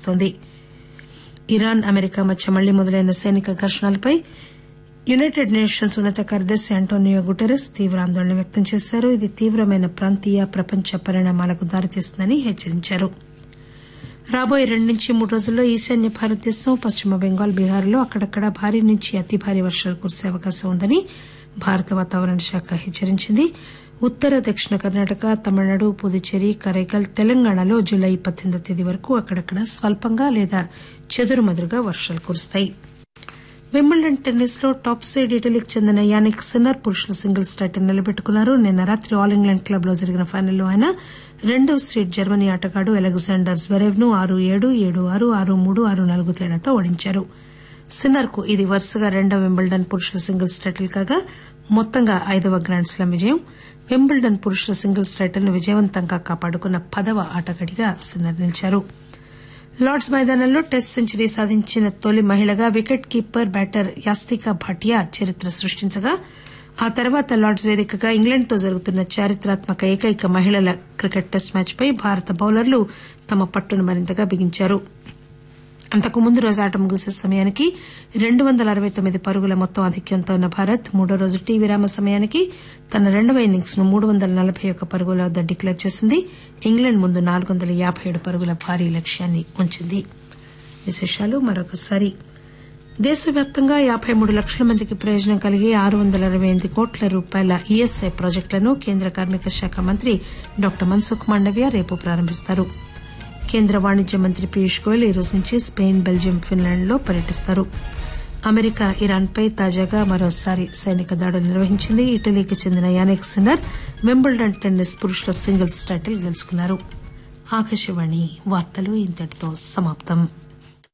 కొనసాగిస్తోంది Iran America మధ్య మళ్లీ మొదలైన సైనిక ఘర్షణలపై యునైటెడ్ నేషన్స్ ఉన్నత కార్యదర్శి అంటోనియో గుటెరస్ తీవ్ర ఆందోళన వ్యక్తం చేశారు ఇది తీవ్రమైన ప్రాంతీయ ప్రపంచ పరిణామాలకు దారితీస్తుందని హెచ్చరించారు రాబోయే రెండు నుంచి మూడు రోజుల్లో ఈశాన్య భారతదేశం పశ్చిమ బెంగాల్ బీహార్లో అక్కడక్కడా భారీ నుంచి అతి భారీ వర్షాలు కురిసే అవకాశం ఉందని భారత వాతావరణ శాఖ హెచ్చరించింది ఉత్తర దక్షిణ కర్ణాటక తమిళనాడు పుదుచ్చేరి కరైకల్ తెలంగాణలో జులై పద్దెనిమిదో తేదీ వరకు అక్కడక్కడ స్వల్పంగా లేదా చెదురుమదురుగా వర్షాలు కురుస్తాయి వింబుల్డన్ టెన్నిస్ లో టాప్ సైడ్ ఇటలీకి చెందిన యానిక్ సిన్నర్ పురుషుల సింగిల్స్ టైటిల్ నిలబెట్టుకున్నారు నిన్న రాత్రి ఆల్ ఇంగ్లాండ్ క్లబ్ లో జరిగిన ఫైనల్లో ఆయన రెండవ సీడ్ జర్మనీ ఆటగాడు అలెగ్జాండర్ జ్వెరెవ్ ను ఆరు ఏడు ఏడు ఆరు ఆరు మూడు ఆరు నాలుగు తేడాతో ఓడించారు సిన్నర్ కు ఇది వరుసగా రెండవ వింబుల్డన్ పురుషుల సింగిల్స్ టైటిల్ కాగా మొత్తంగా ఐదవ గ్రాండ్ స్లామ్ విజయం వింబుల్డన్ పురుషుల సింగిల్స్ టైటిల్ ను విజయవంతంగా కాపాడుకున్న పదవ ఆటగాడిగా సిన్నర్ నిలిచారు లార్డ్స్ మైదానంలో టెస్ట్ సెంచరీ సాధించిన తొలి మహిళగా wicket keeper batter Yastika Bhatia చరిత్ర సృష్టించగా ఆ తర్వాత లార్డ్స్ వేదికగా ఇంగ్లాండ్ తో జరుగుతున్న చారిత్రాత్మక ఏకైక మహిళల క్రికెట్ టెస్ట్ మ్యాచ్ పై భారత బౌలర్లు తమ పట్టును మరింతగా బిగించారు అంతకు ముందు రోజు ఆట ముగిసే సమయానికి రెండు వందల అరవై తొమ్మిది పరుగుల మొత్తం ఆధిక్యంతో ఉన్న భారత్ మూడో రోజు టీ విరామ సమయానికి తన రెండవ ఇన్నింగ్స్ ను మూడు వందల నలబై ఒక్క పరుగుల వద్ద డిక్లేర్ చేసింది ఇంగ్లాండ్ ముందు నాలుగు వందల యాబై ఏడు పరుగుల భారీ లక్ష్యాన్ని ఉంచింది విశేషాలు మరొకసారి దేశవ్యాప్తంగా యాబై మూడు లక్షల మందికి ప్రయోజనం కలిగే ఆరు వందల అరవై ఎనిమిది కోట్ల రూపాయల ఈఎస్ఐ ప్రాజెక్టులను కేంద్ర కార్మిక శాఖ మంత్రి డాక్టర్ మన్సుఖ్ మాండవ్య రేపు ప్రారంభిస్తారు కేంద్ర వాణిజ్య మంత్రి పీయూష్ గోయల్ ఈ రోజు నుంచి స్పెయిన్ బెల్జియం ఫిన్లాండ్ లో పర్యటిస్తారు అమెరికా ఇరాన్ పై తాజాగా మరోసారి సైనిక దాడులు నిర్వహించింది ఇటలీకి చెందిన యానిక్ సిన్నర్ వింబుల్డన్ టెన్నిస్ పురుషుల సింగిల్స్ టైటిల్ గెలుచుకున్నారు ఆకాశవాణి వార్తలు ఇంతటితో సమాప్తం